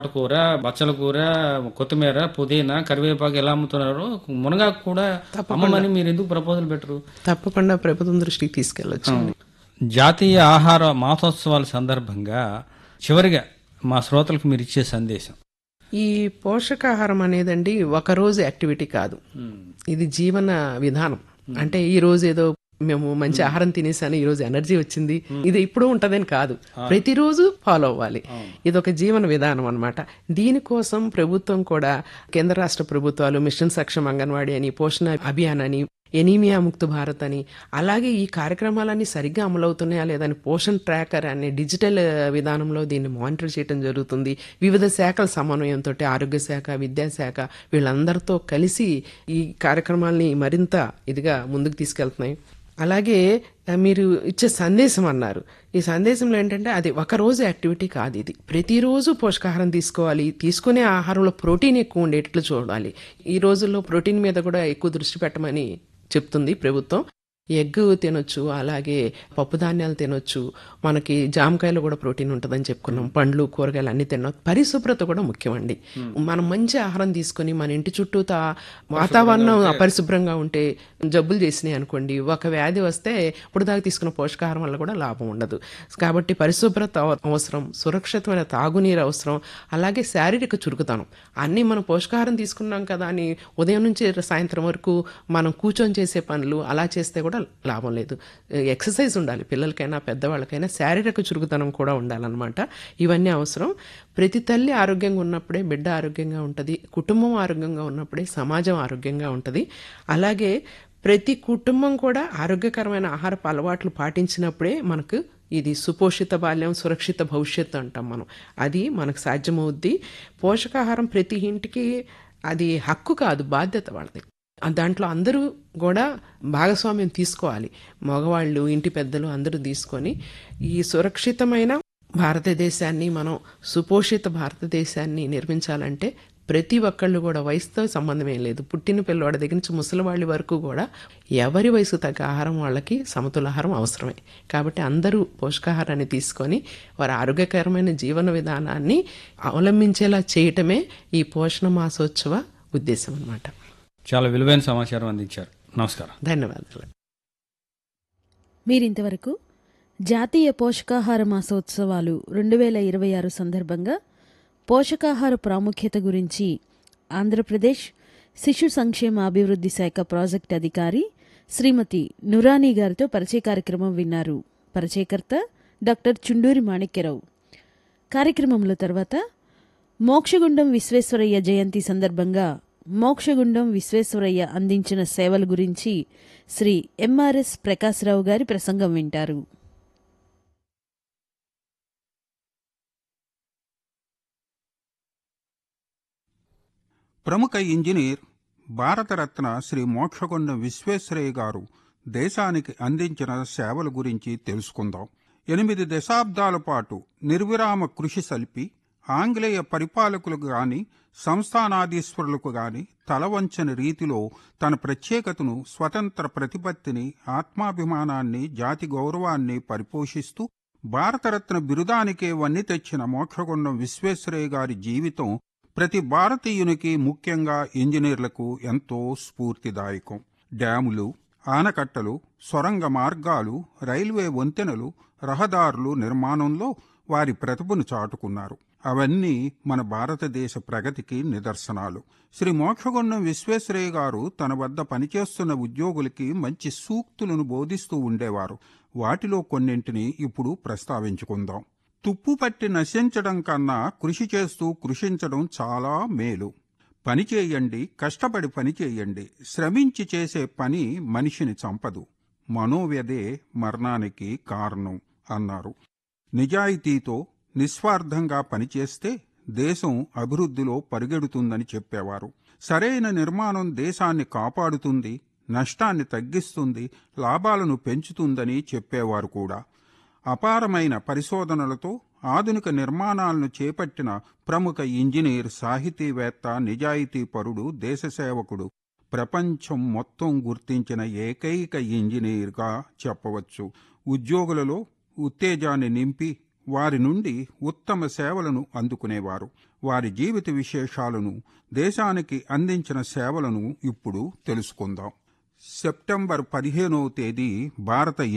కూర బచ్చల కూర కొత్తిమీర పుదీనా కరివేపాకు ఎలా అమ్ముతున్నారు మునగాకు కూడా అమ్మమని మీరు ఎందుకు ప్రపోజల్ పెట్టరు తప్పకుండా ప్రభుత్వం దృష్టికి తీసుకెళ్ళొచ్చు జాతీయ ఆహార మాసోత్సవాల సందర్భంగా చివరిగా మా శ్రోతలకు మీరు ఇచ్చే సందేశం ఈ పోషకాహారం అనేదండి ఒక రోజు యాక్టివిటీ కాదు ఇది జీవన విధానం అంటే ఈ రోజు ఏదో మేము మంచి ఆహారం తినేసాను ఈ రోజు ఎనర్జీ వచ్చింది ఇది ఇప్పుడు ఉంటదని కాదు ప్రతిరోజు ఫాలో అవ్వాలి ఇది ఒక జీవన విధానం అన్నమాట దీనికోసం ప్రభుత్వం కూడా కేంద్ర రాష్ట్ర ప్రభుత్వాలు మిషన్ సక్షమ అంగన్వాడీ అని పోషణ అభియాన్ అని ఎనీమియా ముక్త భారత్ అని అలాగే ఈ కార్యక్రమాలన్నీ సరిగ్గా అమలవుతున్నాయా లేదని పోషణ్ ట్రాకర్ అనే డిజిటల్ ఆ, విధానంలో దీన్ని మానిటర్ చేయడం జరుగుతుంది వివిధ శాఖల సమన్వయంతో ఆరోగ్య శాఖ విద్యాశాఖ వీళ్ళందరితో కలిసి ఈ కార్యక్రమాల్ని మరింత ఇదిగా ముందుకు తీసుకెళ్తున్నాయి అలాగే ఆ, మీరు ఇచ్చే సందేశం అన్నారు ఈ సందేశంలో ఏంటంటే అది ఒక రోజు యాక్టివిటీ కాదు ఇది ప్రతిరోజు పోషకాహారం తీసుకోవాలి తీసుకునే ఆహారంలో ప్రోటీన్ ఎక్కువ ఉండేటట్లు చూడాలి ఈ రోజుల్లో ప్రోటీన్ మీద కూడా ఎక్కువ దృష్టి పెట్టమని చెప్తుంది ప్రభుత్వం ఎగ్ తినొచ్చు అలాగే పప్పు ధాన్యాలు తినొచ్చు మనకి జామకాయలు కూడా ప్రోటీన్ ఉంటుందని చెప్పుకున్నాం పండ్లు కూరగాయలు అన్ని తిన్నాం పరిశుభ్రత కూడా ముఖ్యమండి మనం మంచి ఆహారం తీసుకొని మన ఇంటి చుట్టూ వాతావరణం అపరిశుభ్రంగా ఉంటే జబ్బులు చేసినాయి అనుకోండి ఒక వ్యాధి వస్తే ఇప్పుడు దాకా తీసుకున్న పోషకాహారం వల్ల కూడా లాభం ఉండదు కాబట్టి పరిశుభ్రత అవ- అవసరం సురక్షితమైన తాగునీరు అవసరం అలాగే శారీరక చురుకుతనం అన్నీ మనం పోషకాహారం తీసుకున్నాం కదా అని ఉదయం నుంచి సాయంత్రం వరకు మనం కూర్చొని చేసే పనులు అలా చేస్తే కూడా లాభం లేదు ఎక్సర్సైజ్ ఉండాలి పిల్లలకైనా పెద్దవాళ్ళకైనా శారీరక చురుకుతనం కూడా ఉండాలన్నమాట ఇవన్నీ అవసరం ప్రతి తల్లి ఆరోగ్యంగా ఉన్నప్పుడే బిడ్డ ఆరోగ్యంగా ఉంటుంది కుటుంబం ఆరోగ్యంగా ఉన్నప్పుడే సమాజం ఆరోగ్యంగా ఉంటుంది అలాగే ప్రతి కుటుంబం కూడా ఆరోగ్యకరమైన ఆహారపు అలవాట్లు పాటించినప్పుడే మనకు ఇది సుపోషిత బాల్యం సురక్షిత భవిష్యత్తు అంటాం మనం అది మనకు సాధ్యమవుద్ది పోషకాహారం ప్రతి ఇంటికి అది హక్కు కాదు బాధ్యత వాళ్ళది ఆ దాంట్లో అందరూ కూడా భాగస్వామ్యం తీసుకోవాలి మగవాళ్ళు ఇంటి పెద్దలు అందరూ తీసుకొని ఈ సురక్షితమైన భారతదేశాన్ని మనం సుపోషిత భారతదేశాన్ని నిర్మించాలంటే ప్రతి ఒక్కళ్ళు కూడా వయసుతో సంబంధం ఏం లేదు పుట్టిన పిల్లవాడి దగ్గర నుంచి ముసలివాళ్ళ వరకు కూడా ఎవరి వయసు తగ్గ ఆహారం వాళ్ళకి సమతులాహారం అవసరమే కాబట్టి అందరూ పోషకాహారాన్ని తీసుకొని వారి ఆరోగ్యకరమైన జీవన విధానాన్ని అవలంబించేలా చేయటమే ఈ పోషణ మాసోత్సవ ఉద్దేశం అన్నమాట చాలా విలువైన సమాచారం అందించారు నమస్కారం ధన్యవాదాలు మీరింతవరకు జాతీయ పోషకాహార మాసోత్సవాలు రెండు వేల ఇరవై ఆరు సందర్భంగా పోషకాహార ప్రాముఖ్యత గురించి ఆంధ్రప్రదేశ్ శిశు సంక్షేమ అభివృద్ధి శాఖ ప్రాజెక్ట్ అధికారి శ్రీమతి నురానీ గారితో పరిచయ కార్యక్రమం విన్నారు పరిచయకర్త డాక్టర్ చుండూరి మాణిక్యరావు కార్యక్రమంలో తర్వాత మోక్షగుండం విశ్వేశ్వరయ్య జయంతి సందర్భంగా మోక్షగుండం విశ్వేశ్వరయ్య అందించిన సేవల గురించి శ్రీ ఎంఆర్ఎస్ ప్రకాశ్రావు గారి ప్రసంగం వింటారు ప్రముఖ ఇంజనీర్ భారతరత్న శ్రీ మోక్షకొండ విశ్వేశ్వరయ్య గారు దేశానికి అందించిన సేవల గురించి తెలుసుకుందాం ఎనిమిది దశాబ్దాల పాటు నిర్విరామ కృషి సల్పి ఆంగ్లేయ పరిపాలకులకు గాని సంస్థానాధీశ్వరులకు గాని తలవంచని రీతిలో తన ప్రత్యేకతను స్వతంత్ర ప్రతిపత్తిని ఆత్మాభిమానాన్ని జాతి గౌరవాన్ని పరిపోషిస్తూ భారతరత్న బిరుదానికే వన్ని తెచ్చిన మోక్షకొండం విశ్వేశ్వరయ్య గారి జీవితం ప్రతి భారతీయునికి ముఖ్యంగా ఇంజనీర్లకు ఎంతో స్ఫూర్తిదాయకం డ్యాములు ఆనకట్టలు సొరంగ మార్గాలు రైల్వే వంతెనలు రహదారులు నిర్మాణంలో వారి ప్రతిభను చాటుకున్నారు అవన్నీ మన భారతదేశ ప్రగతికి నిదర్శనాలు శ్రీ మోక్షగుండం విశ్వేశ్వరయ్య గారు తన వద్ద పనిచేస్తున్న ఉద్యోగులకి మంచి సూక్తులను బోధిస్తూ ఉండేవారు వాటిలో కొన్నింటిని ఇప్పుడు ప్రస్తావించుకుందాం తుప్పు పట్టి నశించడం కన్నా కృషి చేస్తూ కృషించడం చాలా మేలు పని చేయండి కష్టపడి పని చేయండి శ్రమించి చేసే పని మనిషిని చంపదు మనోవ్యధే మరణానికి కారణం అన్నారు నిజాయితీతో నిస్వార్థంగా పనిచేస్తే దేశం అభివృద్ధిలో పరిగెడుతుందని చెప్పేవారు సరైన నిర్మాణం దేశాన్ని కాపాడుతుంది నష్టాన్ని తగ్గిస్తుంది లాభాలను పెంచుతుందని చెప్పేవారు కూడా అపారమైన పరిశోధనలతో ఆధునిక నిర్మాణాలను చేపట్టిన ప్రముఖ ఇంజనీర్ సాహితీవేత్త నిజాయితీపరుడు దేశసేవకుడు ప్రపంచం మొత్తం గుర్తించిన ఏకైక ఇంజనీర్గా చెప్పవచ్చు ఉద్యోగులలో ఉత్తేజాన్ని నింపి వారి నుండి ఉత్తమ సేవలను అందుకునేవారు వారి జీవిత విశేషాలను దేశానికి అందించిన సేవలను ఇప్పుడు తెలుసుకుందాం సెప్టెంబర్ పదిహేనవ తేదీ భారత